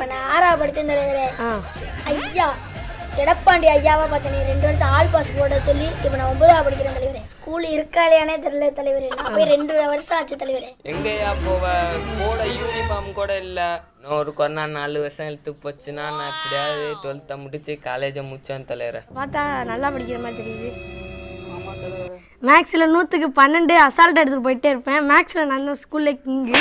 இப்போ நான் ஆறா படித்தேன் தலைவரே ஆ ஐயா எடப்பாண்டி ஐயாவை பார்த்தேன் ரெண்டு வருஷம் ஆல் பாஸ் போட சொல்லி இப்போ நான் ஒன்பதாவது படிக்கிறேன் தலைவரே ஸ்கூல் இருக்கா இல்லையானே தெரியல தலைவரே நான் போய் ரெண்டு வருஷம் ஆச்சு தலைவரே எங்கேயா போவ போட யூனிஃபார்ம் கூட இல்லை இன்னும் ஒரு கொரோனா நாலு வருஷம் இழுத்து போச்சுன்னா நான் எப்படியாவது டுவெல்த்தை முடிச்சு காலேஜை முடிச்சேன் தலைவர பார்த்தா நல்லா படிக்கிற மாதிரி தெரியுது மேக்ஸில் நூற்றுக்கு பன்னெண்டு அசால்ட் எடுத்துகிட்டு போயிட்டே இருப்பேன் மேக்ஸில் நான் தான் ஸ்கூலில் கிங்கு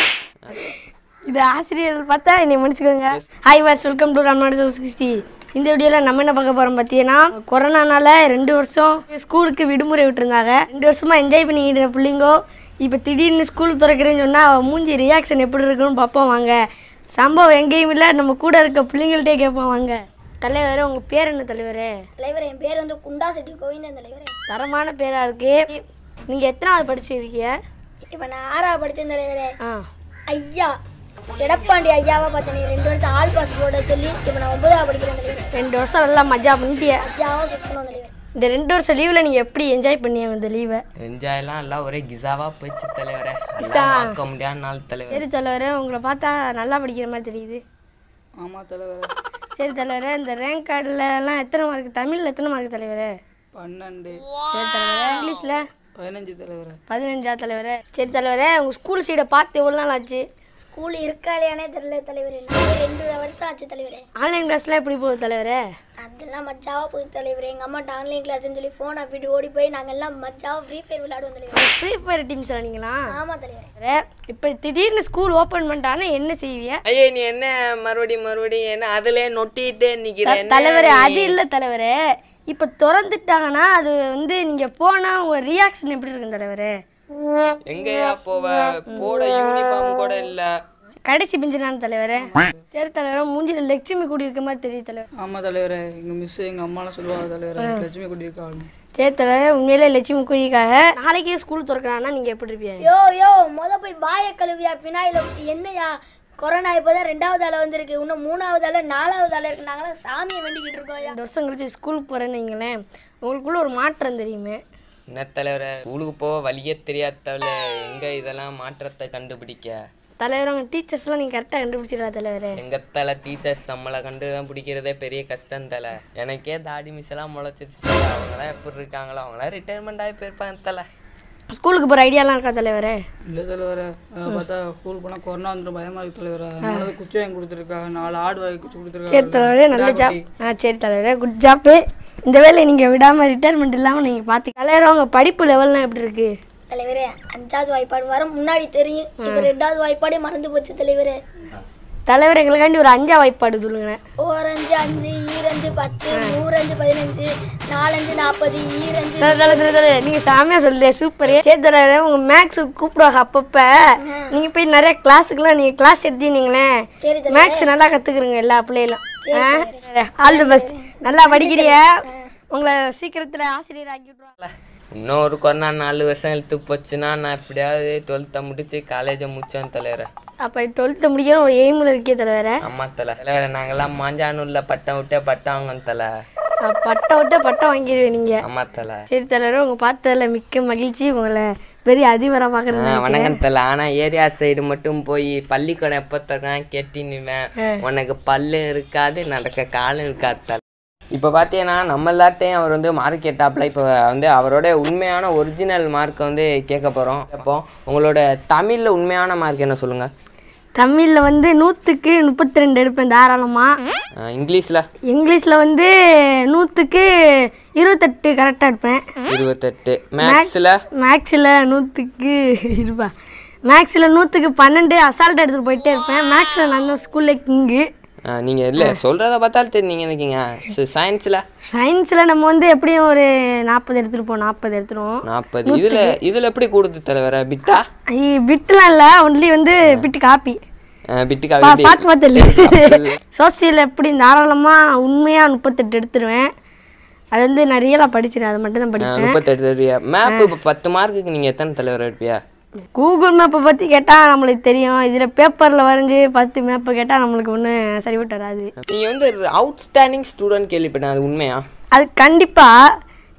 இது ஆசிரியர்கள் பார்த்தா என்னை மன்னிச்சுக்கோங்க hi was welcome to Ramnadu sixty இந்த வீடியோவில் நம்ம என்ன பார்க்க போகிறோம் பார்த்தீங்கன்னா கொரோனானால ரெண்டு வருஷம் ஸ்கூலுக்கு விடுமுறை விட்டுருந்தாங்க ரெண்டு வருஷமாக என்ஜாய் பண்ணிக்கிட்டு பிள்ளைங்கோ இப்போ திடீர்னு ஸ்கூல் திறக்கிறேன்னு சொன்னால் மூஞ்சி ரியாக்ஷன் எப்படி இருக்குன்னு பார்ப்போம் வாங்க சம்பவம் எங்கேயும் இல்லை நம்ம கூட இருக்க பிள்ளைங்கள்ட்டே கேட்போம் வாங்க தலைவர் உங்கள் பேர் என்ன தலைவரே தலைவரே என் பேர் வந்து குண்டா செட்டி கோவிந்தன் தலைவரே தரமான பேராக இருக்கு நீங்கள் எத்தனாவது படிச்சிருக்கீங்க இப்போ நான் ஆறா படித்தேன் தலைவரே ஆ ஐயா எடப்பாண்டி ஐயாவை பார்த்தேன் ரெண்டு வருஷம் ஆல் பாஸ் போட சொல்லி இப்போ நான் ஒன்பதாவது படிக்கிறேன் தலைவரே ரெண்டு வருஷம் நல்லா மஜா பண்ணிட்டிய ஐயாவும் சுற்றணும் தலைவரே இந்த ரெண்டு வருஷம் லீவில் நீங்கள் எப்படி என்ஜாய் பண்ணீங்க இந்த லீவை என்ஜாய்லாம் எல்லாம் ஒரே கிசாவா போச்சு தலைவரே கிசா. பார்க்க முடியாத நாள் தலைவர் சரி தலைவரே உங்களை பார்த்தா நல்லா படிக்கிற மாதிரி தெரியுது ஆமாம் தலைவர் சரி தலைவரே இந்த ரேங்க் கார்டிலலாம் எத்தனை மார்க் தமிழில் எத்தனை மார்க் தலைவரே பன்னெண்டு சரி தலைவரே இங்கிலீஷில் பதினஞ்சு தலைவர் பதினஞ்சா தலைவரே சரி தலைவரே உங்கள் ஸ்கூல் சைடை பார்த்து எவ்வளோ நாள் ஆச்சு ஸ்கூல் இருக்கா இல்லையானே தெரியல தலைவரே நான் போய் ரெண்டு வருஷம் ஆச்சு தலைவரே ஆன்லைன் கிளாஸ்லாம் எப்படி போகுது தலைவரே அதெல்லாம் மச்சாவா போகுது தலைவரே எங்கள் அம்மாட்ட ஆன்லைன் கிளாஸ்னு சொல்லி ஃபோன் ஆப்பிட்டு ஓடி போய் நாங்கள் எல்லாம் மச்சாவா ஃப்ரீ ஃபயர் விளையாடுவோம் தலைவரே ஃப்ரீ ஃபயர் டீம்ஸ் நீங்களா ஆமாம் தலைவரே தலைவரே இப்போ திடீர்னு ஸ்கூல் ஓப்பன் பண்ணிட்டாங்கன்னா என்ன செய்வீங்க ஐயே நீ என்ன மறுபடியும் மறுபடியும் என்ன அதுலயே நொட்டிட்டே நிக்கிற என்ன தலைவரே அது இல்லை தலைவரே இப்போ திறந்துட்டாங்கன்னா அது வந்து நீங்கள் போனால் உங்கள் ரியாக்ஷன் எப்படி இருக்கும் தலைவரே எங்கேயா போவ போட யூனிஃபார்ம் கூட இல்ல கடைசி பெஞ்சு நான் தலைவரே சரி தலைவரே மூஞ்சில லட்சுமி கூடி இருக்க மாதிரி தெரியுது தலைவர் ஆமாம் தலைவரே எங்கள் மிஸ் எங்கள் அம்மாலாம் சொல்லுவாங்க தலைவரே லட்சுமி குட்டி இருக்காங்க சரி தலைவரே உண்மையிலே லட்சுமி கூடிக்காக நாளைக்கே ஸ்கூல் திறக்கிறான்னா நீங்கள் எப்படி இருப்பீங்க யோ யோ முத போய் பாய கழுவியா பினாயில ஊத்தி என்னையா கொரோனா இப்போதான் ரெண்டாவது அலை வந்திருக்கு இன்னும் மூணாவது அலை நாலாவது அலை இருக்கு நாங்களாம் சாமியை வேண்டிக்கிட்டு இருக்கோம் ரெண்டு வருஷம் கழிச்சு ஸ்கூலுக்கு போகிறேன்னு வைங்களேன் உங்களுக்குள்ள ஒரு மாற்றம் தெரியுமே என்ன தலைவர ஸ்கூலுக்கு போக வழியே தெரியாதவள எங்க இதெல்லாம் மாற்றத்தை கண்டுபிடிக்க தலைவர் அவங்க டீச்சர்ஸ்லாம் நீங்கள் கரெக்டாக கண்டுபிடிச்சிடா தலைவரே எங்க தலை டீச்சர்ஸ் நம்மளை கண்டு தான் பிடிக்கிறதே பெரிய கஷ்டம் தலை எனக்கே தாடி மிஸ் எல்லாம் முளைச்சிருச்சு தல. அவங்களாம் எப்படி இருக்காங்களோ அவங்களாம் ரிட்டைர்மெண்ட் ஆகி போயிருப்பாங்க தலை ஸ்கூலுக்கு போகிற ஐடியாலாம் இருக்கா தலைவரே இல்லை தலைவரே அஹ் பார்த்தா ஸ்கூல் போனால் கொரோனா வந்துட்டு பயமாக இருக்கு தலைவரே அதனால தான் குச்சி வாங்கி கொடுத்துருக்காங்க நாலு ஆடு வாங்கி குச்சி சரி கொடுத்துருக்காங்க தலைவரே நல்ல ஜாப் ஆ சரி தலைவரே குட் ஜாப்பு இந்த வேலையை நீங்கள் விடாமல் ரிட்டையர்மெண்ட் இல்லாமல் நீங்கள் பார்த்து தலைவர் அவங்க படிப்பு லெவல்லாம் எப்படி இருக்குது தலைவரே அஞ்சாவது வாய்ப்பாடு வர முன்னாடி தெரியும் இப்போ ரெண்டாவது வாய்ப்பாடே மறந்து போச்சு தலைவரே தலைவர் எங்களுக்காண்டி ஒரு அஞ்சா வாய்ப்பாடு சொல்லுங்களேன் ஓரஞ்சு அஞ்சு ஈரஞ்சு பத்து நூறஞ்சு பதினஞ்சு நாலஞ்சு நாற்பது ஈரஞ்சு நீங்கள் சாமியாக சொல்லு சூப்பர் சரி தலைவர் உங்கள் மேக்ஸ் கூப்பிடுவாங்க அப்பப்போ நீங்கள் போய் நிறைய கிளாஸுக்குலாம் நீங்கள் கிளாஸ் எடுத்தீங்களேன் சரி தலைவரே. மேக்ஸ் நல்லா கற்றுக்குறீங்க எல்லா பிள்ளைகளும் ஆல் தி பெஸ்ட் நல்லா படிக்கிறிய உங்களை சீக்கிரத்தில் ஆசிரியர் ஆக்கி விட்ருவாங்க இன்னும் ஒரு கொரோனா நாலு வருஷம் இழுத்து போச்சுன்னா நான் எப்படியாவது டுவெல்த்தை முடிச்சு காலேஜை முடிச்சேன் தலைவர அப்போ டுவெல்த்து முடிக்கணும் ஒரு எய்மில் இருக்கே தலைவரை ஆமா தலை தலைவர நாங்கெல்லாம் மாஞ்சானூர்ல பட்டம் விட்டே பட்டம் வாங்கணும் தலை பட்டம் விட்டு பட்டம் வாங்கிடுவேன் நீங்கள் ஆமா தலை சரி தலைவர் உங்க பார்த்ததில் மிக்க மகிழ்ச்சி உங்களை பெரிய அதிபராக ஆ, பார்க்குறேன் வணக்கம் தல ஆனா ஏரியா சைடு மட்டும் போய் பள்ளிக்கூடம் எப்போ திறக்கான் கேட்டினுவேன் உனக்கு பல்லு இருக்காது நடக்க காலும் இருக்காது தல இப்போ பார்த்தீங்கன்னா நம்ம எல்லாத்தையும் அவர் வந்து மார்க் கேட்டாப்ல இப்போ வந்து அவரோட உண்மையான ஒரிஜினல் மார்க்கை வந்து கேட்க போகிறோம் இப்போ உங்களோட தமிழில் உண்மையான மார்க் என்ன சொல்லுங்க தமிழில் வந்து நூற்றுக்கு முப்பத்தி ரெண்டு எடுப்பேன் தாராளமாக இங்கிலீஷில் இங்கிலீஷில் வந்து நூற்றுக்கு இருபத்தெட்டு கரெக்டாக எடுப்பேன் இருபத்தெட்டு மேக்ஸில் மேக்ஸில் நூற்றுக்கு இருப்பா மேக்ஸில் நூற்றுக்கு பன்னெண்டு அசால்ட் எடுத்துகிட்டு போயிட்டே இருப்பேன் மேக்ஸில் நான் தான் ஸ்கூலில் கிங்கு நீங்கள் இல்லை சொல்கிறத பார்த்தாலும் தெரியும் நீங்கள் இருக்கீங்க சயின்ஸில் சயின்ஸில் நம்ம வந்து எப்படியும் ஒரு நாற்பது எடுத்துருப்போம் நாற்பது எடுத்துருவோம் நாற்பது இதில் இதில் எப்படி கொடுத்து தலைவர பிட்டா பிட்டுலாம் இல்லை ஒன்லி வந்து பிட்டு காப்பி பிட்டுக்கா பா எப்படி பார்த்து பார்த்து சோசியல் எப்படி தாராளமாக உண்மையாக முப்பத்தெட்டு எடுத்துருவேன் அது வந்து நான் ரியலாக படிச்சிருவேன் அது மட்டும் தான் படிப்பேன் முப்பத்தெட்டு தருவியா மேப் இப்போ பத்து மார்க்குக்கு நீங்கள் எத்தனை தலைவர் எடுப்பியா கூகுள் மேப்பை பற்றி கேட்டால் நம்மளுக்கு தெரியும் இதில் பேப்பரில் வரைஞ்சி பத்து மேப்பை கேட்டால் நம்மளுக்கு ஒன்றும் சரிபட்டு வராது நீங்கள் வந்து அவுட்ஸ்டாண்டிங் ஸ்டூடெண்ட் கேள்விப்பட்டேன் அது உண்மையா அது கண்டிப்பாக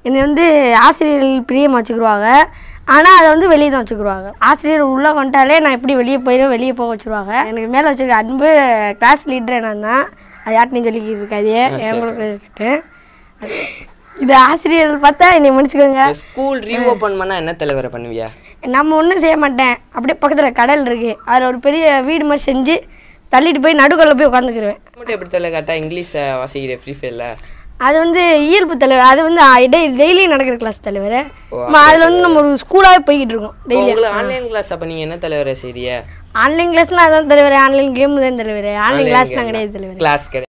என்னை வந்து ஆசிரியர்கள் பிரியமாக வச்சுக்கிருவாங்க ஆனால் அதை வந்து வெளியே தான் வச்சுக்கிருவாங்க ஆசிரியர் உள்ளே வந்துட்டாலே நான் எப்படி வெளியே போயிடும் வெளியே போக வச்சுருவாங்க எனக்கு மேலே வச்சுருக்க அன்பு கிளாஸ் லீடர் நான் தான் அது யார்ட்டையும் சொல்லிக்கிட்டு இருக்காது எங்களுக்கு இருக்கட்டும் இது ஆசிரியர்கள் பார்த்தா என்னை மன்னிச்சுக்கோங்க ஸ்கூல் ரீஓபன் பண்ணா என்ன தலைவரை பண்ணுவியா நம்ம ஒன்றும் செய்ய மாட்டேன் அப்படியே பக்கத்தில் கடல் இருக்குது அதில் ஒரு பெரிய வீடு மாதிரி செஞ்சு தள்ளிட்டு போய் நடுக்கல்ல போய் உட்காந்துக்கிருவேன் மட்டும் எப்படி தெரியல கரெக்டாக இங்கிலீஷை வாசிக்கிற ஃப்ரீ ஃபயரில் அது வந்து இயல்பு தலைவர் அது வந்து டெய்லி நடக்கிற கிளாஸ் தலைவர் அதில் வந்து நம்ம ஒரு ஸ்கூலாகவே போய்கிட்டு இருக்கோம் டெய்லி உங்களுக்கு ஆன்லைன் கிளாஸ் அப்போ நீங்கள் என்ன தலைவரை செய்றிய ஆன்லைன் கிளாஸ்னால் அதான் தலைவர் ஆன்லைன் கேம் தான் தலைவர் ஆன்லைன் கிளாஸ்லாம் கிடையாது தலைவர் கிளாஸ் கிடையாது